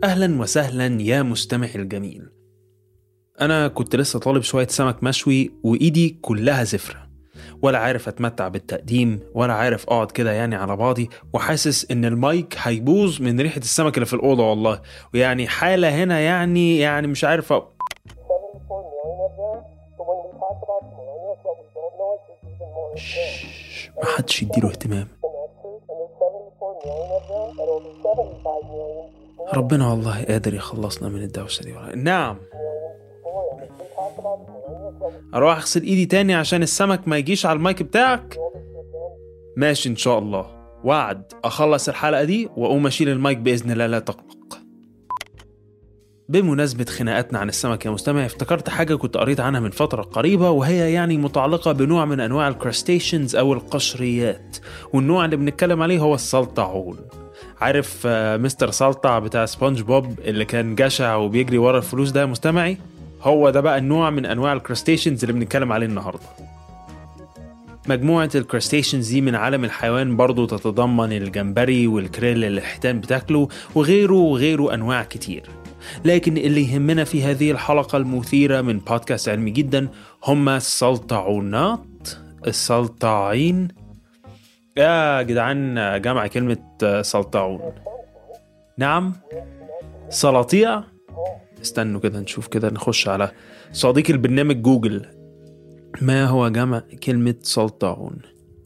أهلا وسهلا يا مستمع الجميل أنا كنت لسه طالب شوية سمك مشوي وإيدي كلها زفرة ولا عارف أتمتع بالتقديم ولا عارف أقعد كده يعني على بعضي وحاسس إن المايك هيبوظ من ريحة السمك اللي في الأوضة والله ويعني حالة هنا يعني يعني مش عارف أ... 74 million of them. But when we talk about the millennials, what we don't know is there's even more. شش، محدش يديله اهتمام And there's 74 million of them, and over 75 million. ربنا والله قادر يخلصنا من الدوشة دي والله. نعم Before, we talk about the millennials, what we أروح أغسل إيدي تاني عشان السمك ما يجيش على المايك بتاعك ماشي إن شاء الله وعد أخلص الحلقة دي وأقوم أشيل المايك بإذن الله لا تقلق بمناسبة خناقاتنا عن السمك يا مستمع افتكرت حاجة كنت قريت عنها من فترة قريبة وهي يعني متعلقة بنوع من أنواع الكراستيشنز أو القشريات والنوع اللي بنتكلم عليه هو السلطعون عارف آه، مستر سلطع بتاع سبونج بوب اللي كان جشع وبيجري ورا الفلوس ده يا مستمعي هو ده بقى النوع من أنواع الكراستيشنز اللي بنتكلم عليه النهاردة مجموعة الكراستيشنز دي من عالم الحيوان برضو تتضمن الجمبري والكريل اللي الحيتان بتاكله وغيره وغيره أنواع كتير لكن اللي يهمنا في هذه الحلقة المثيرة من بودكاست علمي جدا هم السلطعونات السلطعين يا جدعان جمع كلمة سلطعون نعم سلاطيع استنوا كده نشوف كده نخش على صديق البرنامج جوجل ما هو جمع كلمة سلطعون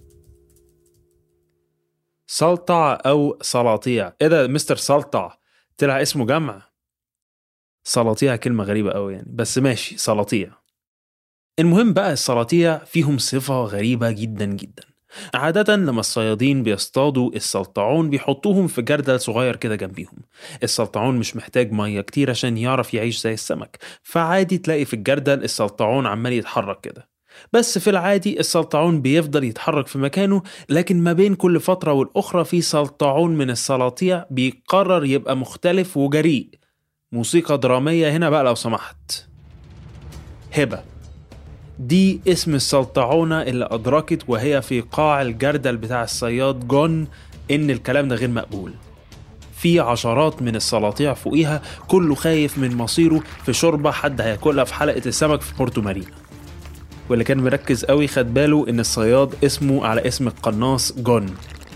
سلطع أو سلاطيع إيه ده مستر سلطع طلع اسمه جمع سلاطيع كلمة غريبة أوي يعني بس ماشي سلاطيع المهم بقى السلاطيع فيهم صفة غريبة جدا جدا عادة لما الصيادين بيصطادوا السلطعون بيحطوهم في جردل صغير كده جنبيهم السلطعون مش محتاج مية كتير عشان يعرف يعيش زي السمك فعادي تلاقي في الجردل السلطعون عمال يتحرك كده بس في العادي السلطعون بيفضل يتحرك في مكانه لكن ما بين كل فترة والأخرى في سلطعون من السلاطيع بيقرر يبقى مختلف وجريء موسيقى درامية هنا بقى لو سمحت هبة دي اسم السلطعونة اللي أدركت وهي في قاع الجردل بتاع الصياد جون إن الكلام ده غير مقبول في عشرات من السلاطيع فوقيها كله خايف من مصيره في شوربة حد هياكلها في حلقة السمك في بورتو مارينا واللي كان مركز قوي خد باله إن الصياد اسمه على اسم القناص جون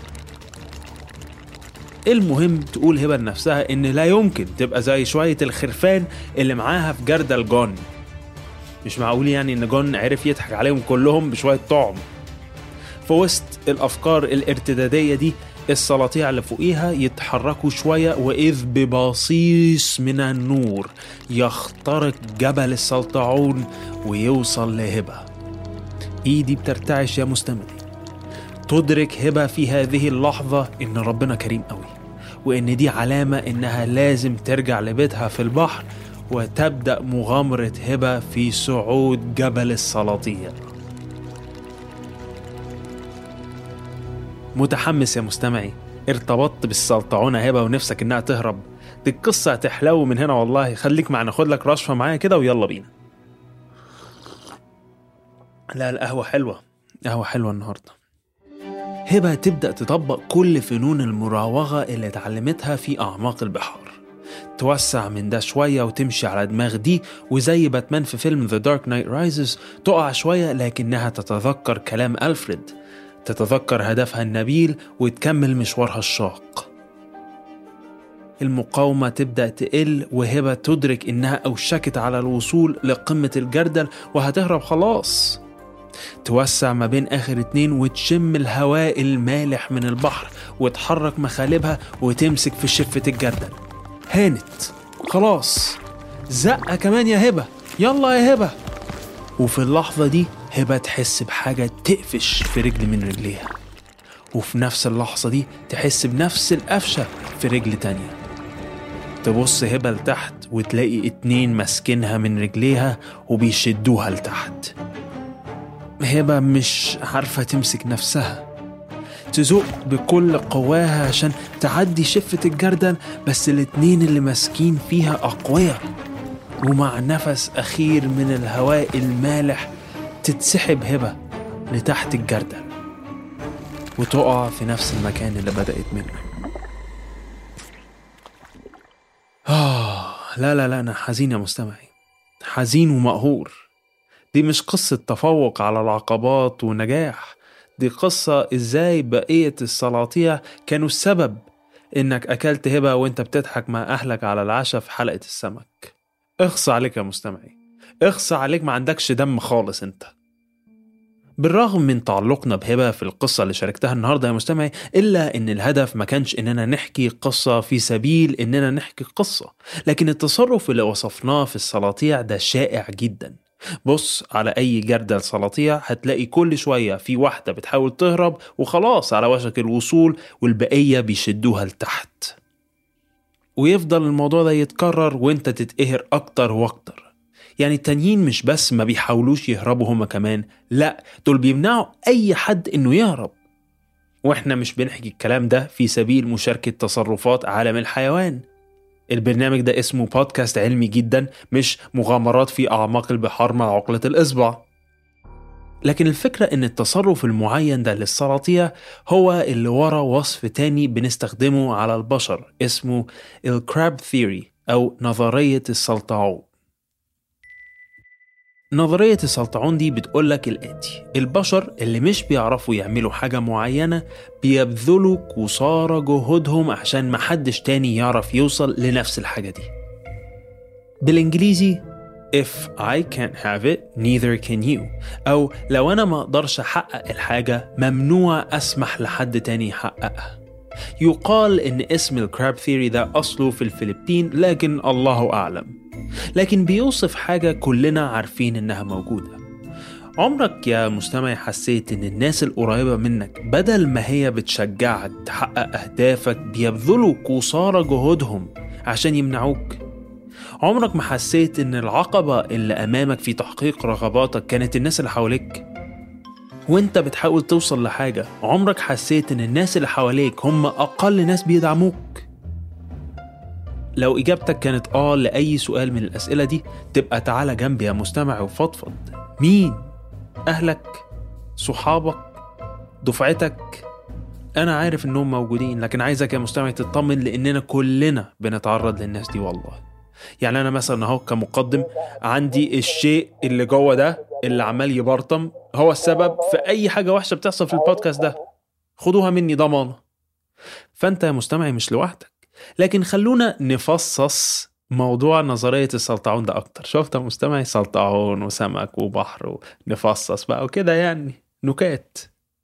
المهم تقول هبة لنفسها إن لا يمكن تبقى زي شوية الخرفان اللي معاها في جردل جون مش معقول يعني إن جون عرف يضحك عليهم كلهم بشوية طعم في وسط الأفكار الارتدادية دي السلاطيع اللي فوقيها يتحركوا شوية وإذ ببصيص من النور يخترق جبل السلطعون ويوصل لهبة إيدي بترتعش يا مستمعي تدرك هبة في هذه اللحظة إن ربنا كريم قوي وإن دي علامة إنها لازم ترجع لبيتها في البحر وتبدأ مغامرة هبة في صعود جبل السلاطيع متحمس يا مستمعي ارتبطت بالسلطعونة هبة ونفسك إنها تهرب دي القصة هتحلو من هنا والله خليك معنا خد لك رشفة معايا كده ويلا بينا لا القهوة حلوة قهوة حلوة النهاردة هبة تبدأ تطبق كل فنون المراوغة اللي اتعلمتها في أعماق البحار توسع من ده شوية وتمشي على دماغ دي وزي باتمان في فيلم The Dark Knight Rises تقع شوية لكنها تتذكر كلام ألفريد تتذكر هدفها النبيل وتكمل مشوارها الشاق المقاومة تبدأ تقل وهبة تدرك إنها أوشكت على الوصول لقمة الجردل وهتهرب خلاص توسع ما بين آخر اتنين وتشم الهواء المالح من البحر وتحرك مخالبها وتمسك في شفة الجردل هانت خلاص زقة كمان يا هبة يلا يا هبة وفي اللحظة دي هبة تحس بحاجة تقفش في رجل من رجليها وفي نفس اللحظة دي تحس بنفس القفشة في رجل تانية تبص هبة لتحت وتلاقي اتنين ماسكينها من رجليها وبيشدوها لتحت هبة مش عارفة تمسك نفسها تزق بكل قواها عشان تعدي شفة الجردل بس الاتنين اللي ماسكين فيها أقوياء ومع نفس أخير من الهواء المالح تتسحب هبة لتحت الجردل وتقع في نفس المكان اللي بدأت منه لا لا لا أنا حزين يا مستمعي حزين ومقهور دي مش قصة تفوق على العقبات ونجاح دي قصة إزاي بقية السلاطيع كانوا السبب إنك أكلت هبة وإنت بتضحك مع أهلك على العشاء في حلقة السمك اخص عليك يا مستمعي اخص عليك ما عندكش دم خالص انت بالرغم من تعلقنا بهبة في القصة اللي شاركتها النهاردة يا مستمعي إلا إن الهدف ما كانش إننا نحكي قصة في سبيل إننا نحكي قصة لكن التصرف اللي وصفناه في السلاطيع ده شائع جدا بص على أي جردل سلاطيع هتلاقي كل شوية في واحدة بتحاول تهرب وخلاص على وشك الوصول والبقية بيشدوها لتحت ويفضل الموضوع ده يتكرر وانت تتقهر أكتر وأكتر يعني التانيين مش بس ما بيحاولوش يهربوا هما كمان لا دول بيمنعوا أي حد إنه يهرب واحنا مش بنحكي الكلام ده في سبيل مشاركة تصرفات عالم الحيوان البرنامج ده اسمه بودكاست علمي جدا مش مغامرات في أعماق البحار مع عقلة الإصبع لكن الفكرة إن التصرف المعين ده للسلاطيع هو اللي ورا وصف تاني بنستخدمه على البشر اسمه الكراب ثيوري أو نظرية السلطعون نظرية السلطعون دي بتقولك الآتي البشر اللي مش بيعرفوا يعملوا حاجة معينة بيبذلوا قصارى جهودهم عشان محدش تاني يعرف يوصل لنفس الحاجة دي بالإنجليزي If I can't have it, neither can you أو لو أنا ما أقدرش أحقق الحاجة ممنوع أسمح لحد تاني يحققها يقال إن اسم الكراب ثيوري ده أصله في الفلبين لكن الله أعلم لكن بيوصف حاجة كلنا عارفين إنها موجودة عمرك يا مستمع حسيت إن الناس القريبة منك بدل ما هي بتشجعك تحقق أهدافك بيبذلوا قصارى جهودهم عشان يمنعوك؟ عمرك ما حسيت إن العقبة اللي أمامك في تحقيق رغباتك كانت الناس اللي حواليك؟ وانت بتحاول توصل لحاجة عمرك حسيت ان الناس اللي حواليك هم اقل ناس بيدعموك لو اجابتك كانت اه لاي سؤال من الاسئلة دي تبقى تعالى جنبي يا مستمع وفضفض مين اهلك صحابك دفعتك انا عارف انهم موجودين لكن عايزك يا مستمع تطمن لاننا كلنا بنتعرض للناس دي والله يعني انا مثلا اهو كمقدم عندي الشيء اللي جوه ده اللي عمال يبرطم هو السبب في اي حاجه وحشه بتحصل في البودكاست ده خدوها مني ضمانه فانت يا مستمعي مش لوحدك لكن خلونا نفصص موضوع نظرية السلطعون ده أكتر شفت يا مستمعي سلطعون وسمك وبحر ونفصص بقى وكده يعني نكات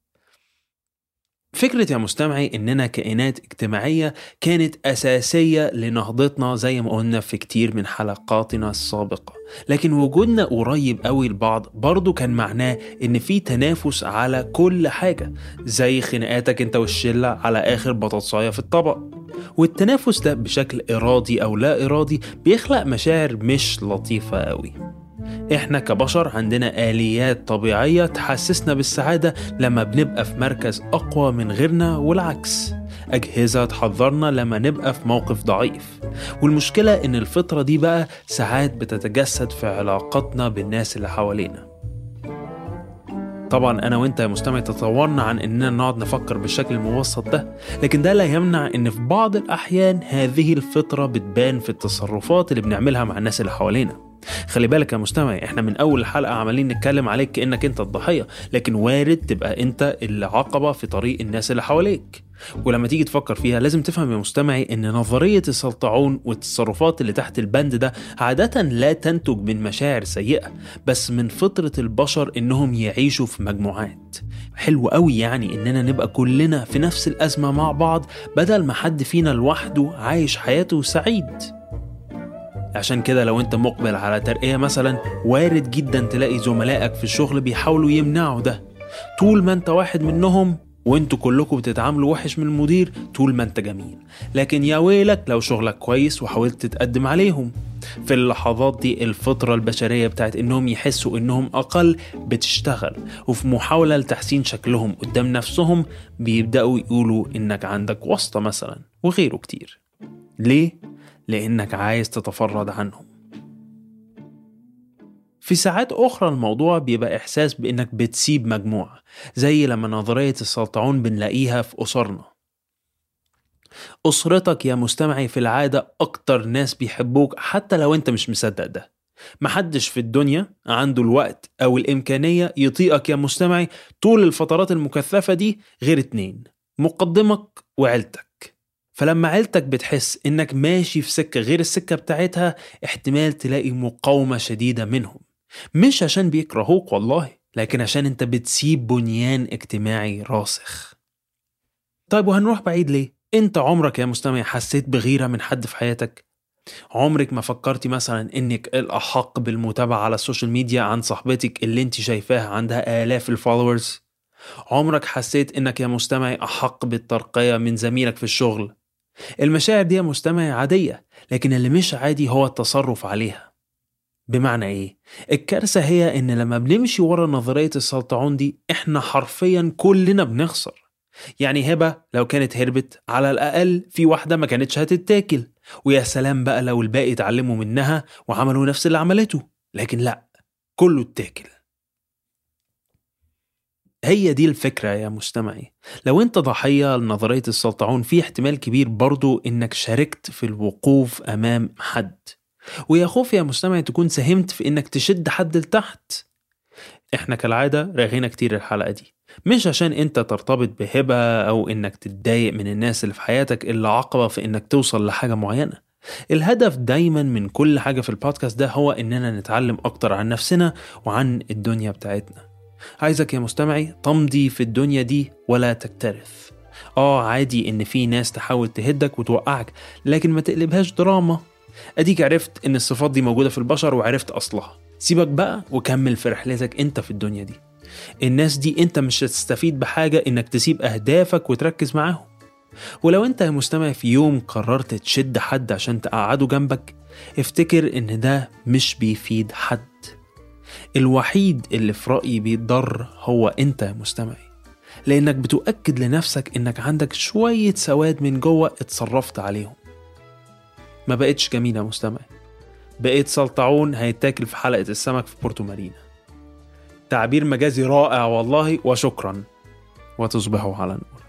فكرة يا مستمعي إننا كائنات اجتماعية كانت أساسية لنهضتنا زي ما قلنا في كتير من حلقاتنا السابقة لكن وجودنا قريب قوي لبعض برضو كان معناه إن في تنافس على كل حاجة زي خناقاتك انت والشلة على آخر بطاطساية في الطبق والتنافس ده بشكل إرادي أو لا إرادي بيخلق مشاعر مش لطيفة قوي احنا كبشر عندنا آليات طبيعية تحسسنا بالسعادة لما بنبقى في مركز أقوى من غيرنا والعكس أجهزة تحذرنا لما نبقى في موقف ضعيف والمشكلة إن الفطرة دي بقى ساعات بتتجسد في علاقاتنا بالناس اللي حوالينا طبعا انا وانت يا مستمع تطورنا عن اننا نقعد نفكر بالشكل المبسط ده لكن ده لا يمنع ان في بعض الاحيان هذه الفطره بتبان في التصرفات اللي بنعملها مع الناس اللي حوالينا خلي بالك يا مستمع احنا من اول الحلقه عمالين نتكلم عليك كانك انت الضحيه لكن وارد تبقى انت العقبه في طريق الناس اللي حواليك ولما تيجي تفكر فيها لازم تفهم يا مستمعي ان نظريه السلطعون والتصرفات اللي تحت البند ده عاده لا تنتج من مشاعر سيئه بس من فطره البشر انهم يعيشوا في مجموعات حلو قوي يعني اننا نبقى كلنا في نفس الازمه مع بعض بدل ما حد فينا لوحده عايش حياته سعيد عشان كده لو انت مقبل على ترقية مثلا وارد جدا تلاقي زملائك في الشغل بيحاولوا يمنعوا ده طول ما انت واحد منهم وانتوا كلكم بتتعاملوا وحش من المدير طول ما انت جميل لكن يا ويلك لو شغلك كويس وحاولت تتقدم عليهم في اللحظات دي الفطرة البشرية بتاعت انهم يحسوا انهم اقل بتشتغل وفي محاولة لتحسين شكلهم قدام نفسهم بيبدأوا يقولوا انك عندك واسطة مثلا وغيره كتير ليه؟ لأنك عايز تتفرد عنهم في ساعات أخرى الموضوع بيبقى إحساس بإنك بتسيب مجموعة زي لما نظرية السلطعون بنلاقيها في أسرنا أسرتك يا مستمعي في العادة أكتر ناس بيحبوك حتى لو أنت مش مصدق ده محدش في الدنيا عنده الوقت أو الإمكانية يطيقك يا مستمعي طول الفترات المكثفة دي غير اتنين مقدمك وعيلتك فلما عيلتك بتحس إنك ماشي في سكة غير السكة بتاعتها احتمال تلاقي مقاومة شديدة منهم مش عشان بيكرهوك والله لكن عشان انت بتسيب بنيان اجتماعي راسخ طيب وهنروح بعيد ليه؟ انت عمرك يا مستمع حسيت بغيرة من حد في حياتك؟ عمرك ما فكرتي مثلا انك الاحق بالمتابعة على السوشيال ميديا عن صاحبتك اللي انت شايفاها عندها الاف الفولورز؟ عمرك حسيت انك يا مستمعي احق بالترقية من زميلك في الشغل؟ المشاعر دي يا مستمعي عادية لكن اللي مش عادي هو التصرف عليها بمعنى ايه؟ الكارثة هي ان لما بنمشي ورا نظرية السلطعون دي احنا حرفيا كلنا بنخسر يعني هبة لو كانت هربت على الأقل في واحدة ما كانتش هتتاكل ويا سلام بقى لو الباقي اتعلموا منها وعملوا نفس اللي عملته لكن لا كله اتاكل هي دي الفكرة يا مستمعي لو انت ضحية لنظرية السلطعون في احتمال كبير برضو انك شاركت في الوقوف امام حد ويا خوف يا مستمع تكون ساهمت في انك تشد حد لتحت احنا كالعادة رغينا كتير الحلقة دي مش عشان انت ترتبط بهبة او انك تتضايق من الناس اللي في حياتك اللي عقبة في انك توصل لحاجة معينة الهدف دايما من كل حاجة في البودكاست ده هو اننا نتعلم اكتر عن نفسنا وعن الدنيا بتاعتنا عايزك يا مستمعي تمضي في الدنيا دي ولا تكترث اه عادي ان في ناس تحاول تهدك وتوقعك لكن ما تقلبهاش دراما اديك عرفت ان الصفات دي موجوده في البشر وعرفت اصلها سيبك بقى وكمل في رحلتك انت في الدنيا دي الناس دي انت مش هتستفيد بحاجه انك تسيب اهدافك وتركز معاهم ولو انت يا مستمع في يوم قررت تشد حد عشان تقعده جنبك افتكر ان ده مش بيفيد حد الوحيد اللي في رأيي بيتضر هو انت يا مستمعي لانك بتؤكد لنفسك انك عندك شوية سواد من جوه اتصرفت عليهم ما بقتش جميلة يا مستمعي بقيت سلطعون هيتاكل في حلقة السمك في بورتو مارينا تعبير مجازي رائع والله وشكرا وتصبحوا على نور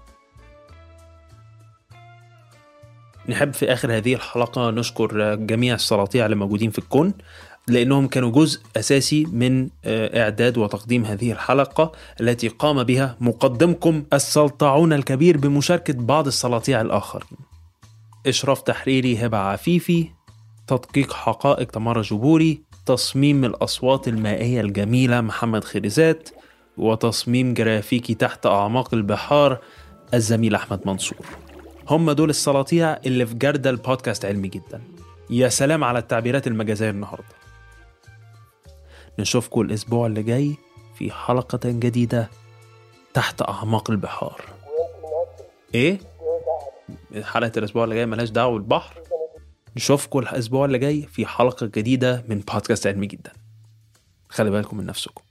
نحب في آخر هذه الحلقة نشكر جميع السلاطيع اللي موجودين في الكون لأنهم كانوا جزء أساسي من إعداد وتقديم هذه الحلقة التي قام بها مقدمكم السلطعون الكبير بمشاركة بعض السلاطيع الآخرين إشراف تحريري هبة عفيفي تدقيق حقائق تمارا جبوري تصميم الأصوات المائية الجميلة محمد خريزات وتصميم جرافيكي تحت أعماق البحار الزميل أحمد منصور هم دول السلاطيع اللي في جردة البودكاست علمي جدا يا سلام على التعبيرات المجازية النهاردة نشوفكم الأسبوع اللي جاي في حلقة جديدة تحت أعماق البحار إيه؟ حلقة الأسبوع اللي جاي ملهاش دعوة بالبحر نشوفكم الأسبوع اللي جاي في حلقة جديدة من بودكاست علمي جدا خلي بالكم من نفسكم